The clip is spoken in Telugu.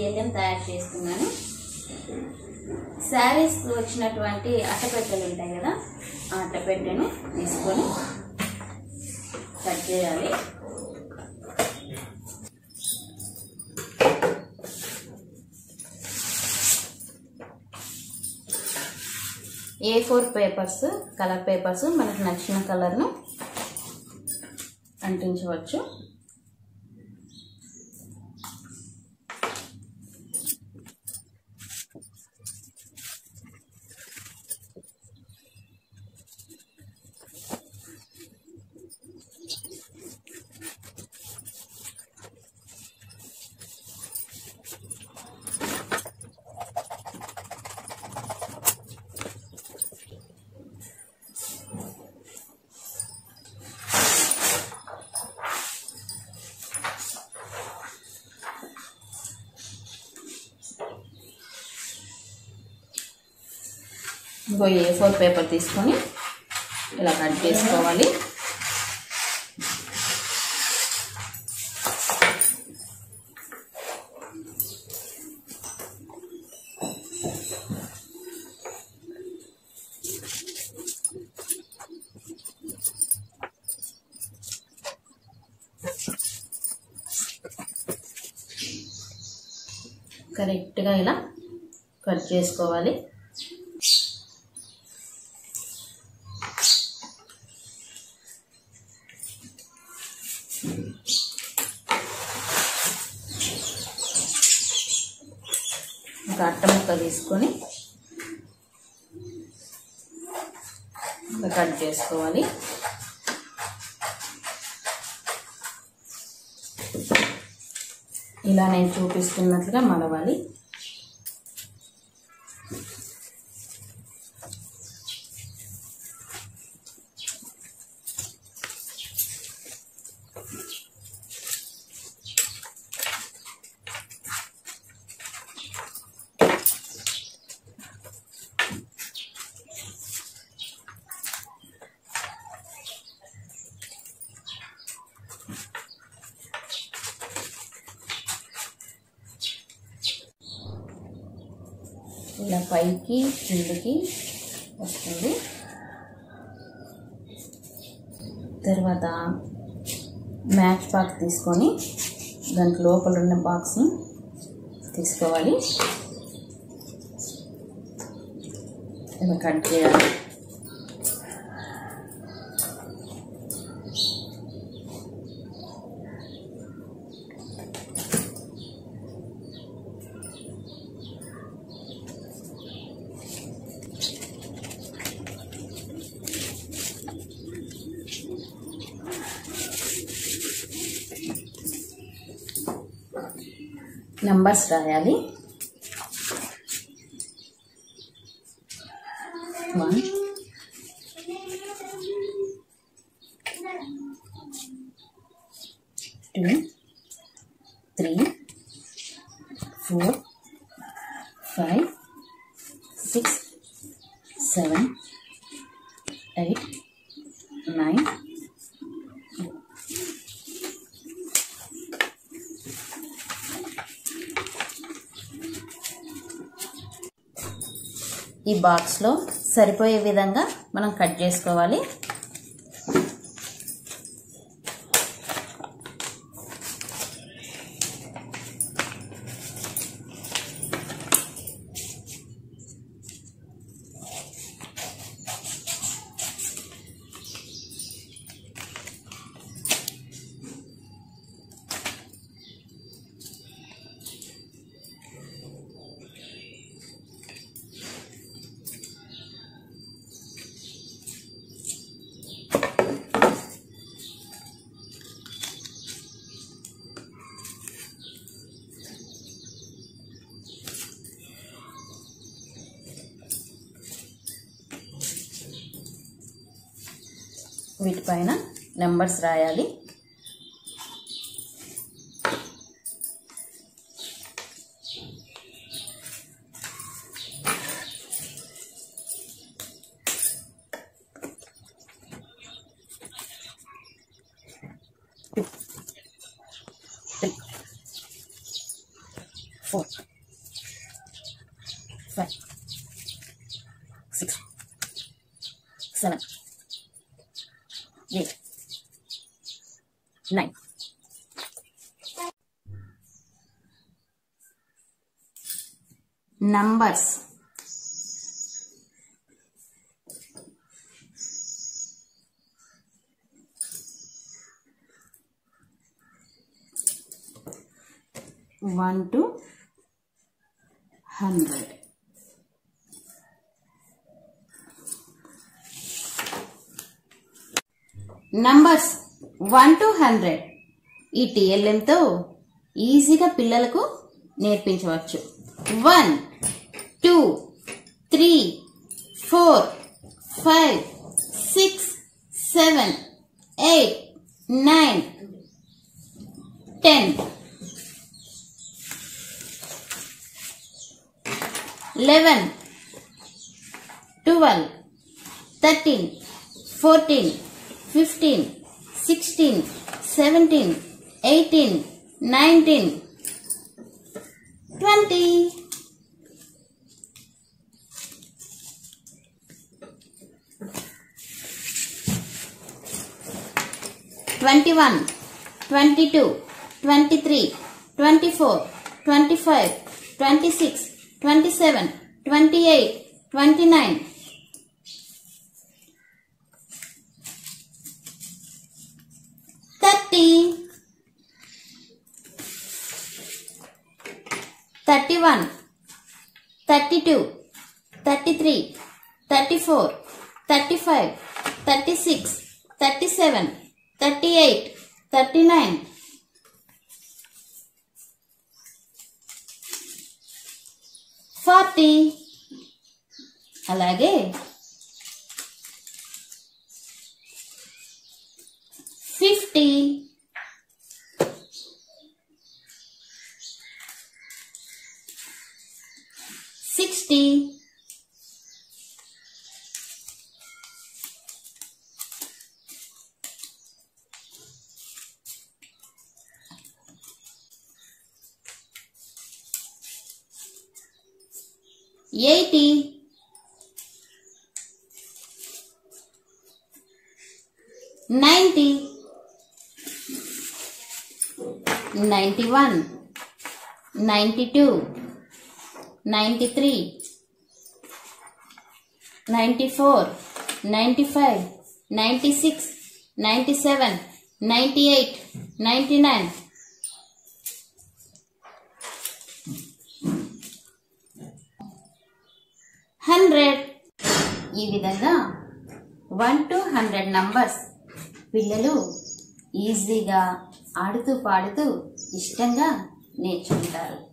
కేకని తయారు చేస్తున్నాను శారీస్ వచ్చినటువంటి అట్టపెట్టెలు ఉంటాయి కదా ఆ అట్టపెట్టెను తీసుకొని కట్ చేయాలి A four papers colour papers మనకు నచ్చిన కలర్ను అంటించవచ్చు ఇంకో ఏ ఫోర్ పేపర్ తీసుకొని ఇలా కట్ చేసుకోవాలి కరెక్ట్గా ఇలా కట్ చేసుకోవాలి ఒక అట్ట ముక్క తీసుకొని ఇలా కట్ చేసుకోవాలి ఇలా నేను చూపిస్తున్నట్లుగా మలవాలి ఇలా పైకి కిందకి వస్తుంది తర్వాత మ్యాచ్ బాక్స్ తీసుకొని దాంట్ లోపల ఉన్న బాక్స్ని తీసుకోవాలి ఇలా కట్ చేయాలి నంబర్స్ రాయాలి one two three four five six seven eight nine ఈ బాక్స్లో సరిపోయే విధంగా మనం కట్ చేసుకోవాలి వీటిపైన నెంబర్స్ రాయాలి four, five, six, seven, eight, nine. numbers one to hundred numbers one to hundred ఈ టిఎల్ఎంతో ఈజీగా పిల్లలకు నేర్పించవచ్చు one two three four five six seven eight nine ten eleven twelve thirteen fourteen fifteen sixteen seventeen eighteen nineteen twenty twenty one twenty two twenty three twenty four twenty five twenty six twenty seven twenty eight twenty nine thirty thirty one thirty two thirty three thirty four thirty five thirty six thirty seven thirty eight thirty nine forty అలాగే fifty sixty eighty ninety ninety one ninety two ninety three ninety four ninety five ninety six ninety seven ninety eight ninety nine hundred ఈ విధంగా వన్ టు హండ్రెడ్ నంబర్స్ పిల్లలు ఈజీగా ఆడుతూ పాడుతూ ఇష్టంగా నేర్చుకుంటారు